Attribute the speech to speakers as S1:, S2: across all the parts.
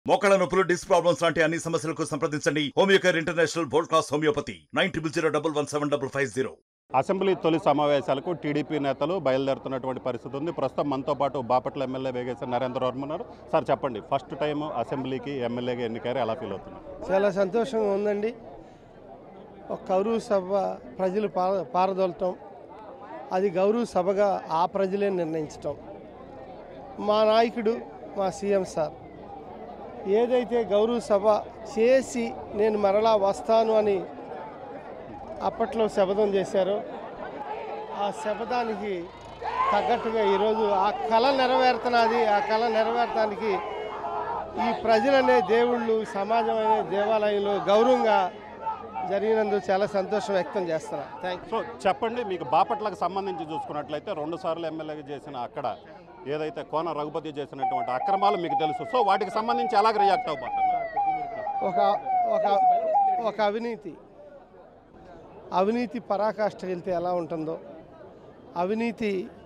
S1: మోకాళ్ళ నొప్పులు disc problems లాంటి అన్ని సమస్యలకు సంప్రదించండి Homeocare international world class homeopathy nine triple zero double one seven double five zero
S2: assembly తొలి సమావేశాలకు టీడీపీ నేతలు బయలుదేరుతున్నటువంటి పరిస్థితి ఉంది ప్రస్తుతం మనతో పాటు బాపట్ల ఎమ్మెల్యే వేగేశ్వర నరేంద్ర వర్మ ఉన్నారు సార్ చెప్పండి ఫస్ట్ టైం అసెంబ్లీకి ఎమ్మెల్యేగా ఎన్నికారు ఎలా ఫీల్ అవుతున్నారు
S3: చాలా సంతోషంగా ఉందండి ఒక గౌరవ సభ ప్రజలు పార పారదోలటం అది గౌరవ సభగా ఆ ప్రజలే నిర్ణయించటం మా నాయకుడు మా సీఎం సార్ ఏదైతే గౌరవ సభ చేసి నేను మరలా వస్తాను అని అప్పట్లో శపథం చేశారో ఆ శపథానికి తగ్గట్టుగా ఈరోజు ఆ కళ నెరవేరుతున్నది ఆ కళ నెరవేరటానికి ఈ ప్రజలనే దేవుళ్ళు సమాజం అనే దేవాలయంలో గౌరవంగా జరిగినందుకు చాలా సంతోషం వ్యక్తం చేస్తున్నా థ్యాంక్
S2: సో చెప్పండి మీకు బాపట్లకు సంబంధించి చూసుకున్నట్లయితే రెండు సార్లు ఎమ్మెల్యేగా చేసిన అక్కడ ఏదైతే కోన రఘుపతి చేసినటువంటి అక్రమాలు మీకు తెలుసు సో వాటికి సంబంధించి ఎలాగ రియాక్ట్ అవ్వబోతున్నారు
S3: ఒక ఒక ఒక అవినీతి అవినీతి పరాకాష్ఠకి వెళ్తే ఎలా ఉంటుందో అవినీతి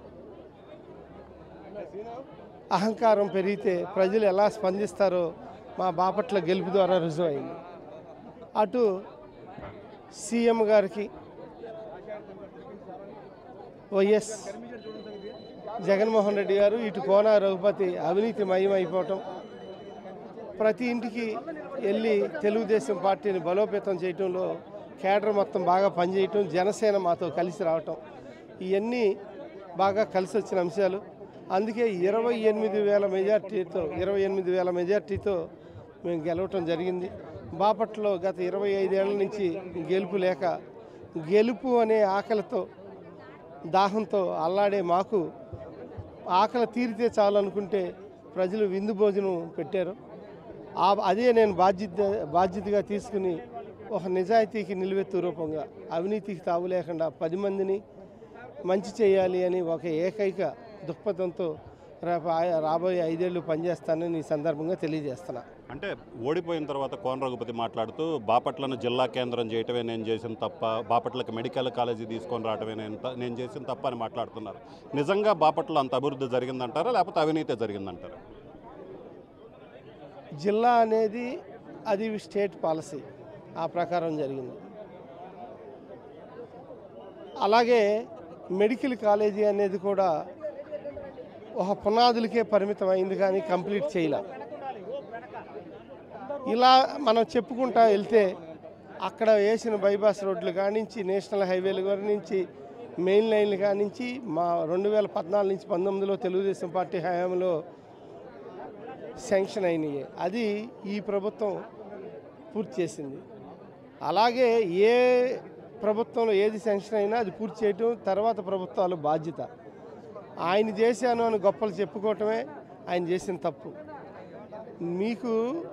S3: అహంకారం పెరిగితే ప్రజలు ఎలా స్పందిస్తారో మా బాపట్ల గెలుపు ద్వారా రుజువైంది అటు సీఎం గారికి వైఎస్ జగన్మోహన్ రెడ్డి గారు ఇటు కోన రఘుపతి అవినీతి మయమైపోవటం ప్రతి ఇంటికి వెళ్ళి తెలుగుదేశం పార్టీని బలోపేతం చేయటంలో కేడర్ మొత్తం బాగా పనిచేయటం జనసేన మాతో కలిసి రావటం ఇవన్నీ బాగా కలిసి వచ్చిన అంశాలు అందుకే ఇరవై ఎనిమిది వేల మెజార్టీతో ఇరవై ఎనిమిది వేల మెజార్టీతో మేము గెలవటం జరిగింది బాపట్లో గత ఇరవై ఐదేళ్ల నుంచి గెలుపు లేక గెలుపు అనే ఆకలితో దాహంతో అల్లాడే మాకు ఆకలి తీరితే చాలు అనుకుంటే ప్రజలు విందు భోజనం పెట్టారు ఆ అదే నేను బాధ్యత బాధ్యతగా తీసుకుని ఒక నిజాయితీకి నిలువెత్తు రూపంగా అవినీతికి తావు లేకుండా పది మందిని మంచి చేయాలి అని ఒక ఏకైక దృక్పథంతో రేపు ఆ- రాబోయే ఐదేళ్లు పనిచేస్తానని ఈ సందర్భంగా తెలియజేస్తున్నా
S2: అంటే ఓడిపోయిన తర్వాత కోన రఘుపతి మాట్లాడుతూ బాపట్లను జిల్లా కేంద్రం చేయటమే నేను చేసిన తప్ప బాపట్లకి మెడికల్ కాలేజీ తీసుకొని రావటమే నేను త- నేను చేసిన తప్ప అని మాట్లాడుతున్నారు నిజంగా బాపట్ల అంత అభివృద్ధి జరిగిందంటారా లేకపోతే అవినీతి జరిగిందంటారా
S3: జిల్లా అనేది అది స్టేట్ పాలసీ ఆ ప్రకారం జరిగింది అలాగే మెడికల్ కాలేజీ అనేది కూడా ఒక పునాదులకే పరిమితం అయింది కానీ కంప్లీట్ చేయలే ఇలా మనం చెప్పుకుంటా వెళ్తే అక్కడ వేసిన బైపాస్ రోడ్లు కానించి నేషనల్ హైవేలు నుంచి మెయిన్ లైన్లు కానించి మా రెండు వేల పద్నాలుగు నుంచి పంతొమ్మిదిలో తెలుగుదేశం పార్టీ హయాంలో శాంక్షన్ అయినాయి అది ఈ ప్రభుత్వం పూర్తి చేసింది అలాగే ఏ ప్రభుత్వంలో ఏది శాంక్షన్ అయినా అది పూర్తి చేయటం తర్వాత ప్రభుత్వాలు బాధ్యత ఆయన చేశాను అని గొప్పలు చెప్పుకోవటమే ఆయన చేసిన తప్పు మీకు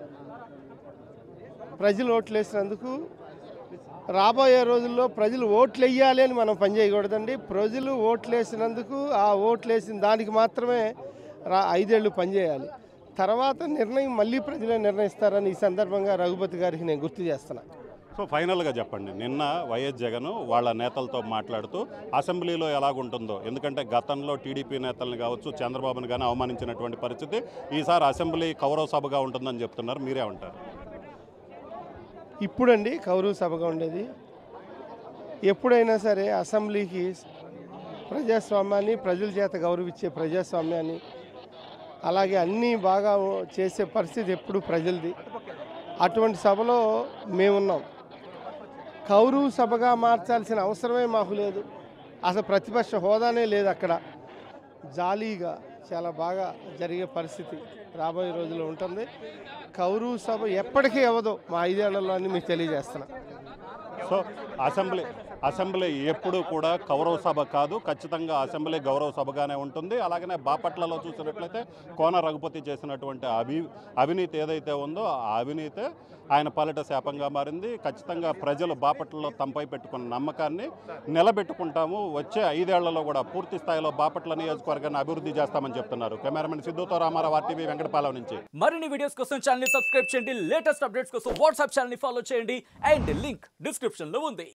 S3: ప్రజలు ఓట్లు వేసినందుకు రాబోయే రోజుల్లో ప్రజలు ఓట్లు వేయాలి అని మనం పనిచేయకూడదండి ప్రజలు ఓట్లు వేసినందుకు ఆ ఓట్లు వేసిన దానికి మాత్రమే రా ఐదేళ్లు పనిచేయాలి తర్వాత నిర్ణయం మళ్ళీ ప్రజలే నిర్ణయిస్తారని ఈ సందర్భంగా రఘుపతి గారికి నేను గుర్తు చేస్తున్నా
S2: సో ఫైనల్గా చెప్పండి నిన్న వైఎస్ జగన్ వాళ్ళ నేతలతో మాట్లాడుతూ అసెంబ్లీలో ఎలాగుంటుందో ఎందుకంటే గతంలో టీడీపీ నేతల్ని కావచ్చు చంద్రబాబుని కానీ అవమానించినటువంటి పరిస్థితి ఈసారి అసెంబ్లీ కౌరవ సభగా ఉంటుందని చెప్తున్నారు మీరే ఉంటారు
S3: ఇప్పుడండి కౌరవ సభగా ఉండేది ఎప్పుడైనా సరే అసెంబ్లీకి ప్రజాస్వామ్యాన్ని ప్రజల చేత గౌరవించే ప్రజాస్వామ్యాన్ని అలాగే అన్నీ బాగా చేసే పరిస్థితి ఎప్పుడు ప్రజలది అటువంటి సభలో మేమున్నాం కౌరవ సభగా మార్చాల్సిన అవసరమే మాకు లేదు అసలు ప్రతిపక్ష హోదానే లేదు అక్కడ జాలీగా చాలా బాగా జరిగే పరిస్థితి రాబోయే రోజుల్లో ఉంటుంది కౌరవ సభ ఎప్పటికీ అవ్వదు మా ఐదేళ్లలో అని మీకు తెలియజేస్తున్నా
S2: సో అసెంబ్లీ అసెంబ్లీ ఎప్పుడు కూడా కౌరవ సభ కాదు ఖచ్చితంగా అసెంబ్లీ గౌరవ సభగానే ఉంటుంది అలాగనే బాపట్లలో చూసినట్లయితే కోన రఘుపతి చేసినటువంటి అభి అవినీతి ఏదైతే ఉందో ఆ అవినీతి ఆయన పాలిట శాపంగా మారింది ఖచ్చితంగా ప్రజలు బాపట్లలో తమపై పెట్టుకున్న నమ్మకాన్ని నిలబెట్టుకుంటాము వచ్చే ఐదేళ్లలో కూడా పూర్తి స్థాయిలో బాపట్ల నియోజకవర్గాన్ని అభివృద్ధి చేస్తామని చెప్తున్నారు కెమెరామెన్ సిద్ధుతో రామారావు ఆర్టీవీ వెంకటపాలెం నుంచి
S4: మరిన్ని వీడియోస్ కోసం ఛానల్ సబ్స్క్రైబ్ చేయండి లేటెస్ట్ అప్డేట్స్ కోసం వాట్సాప్ ఛానల్ ఫాలో చేయండి అండ్ లింక్ డిస్క్రిప్షన్ లో ఉంది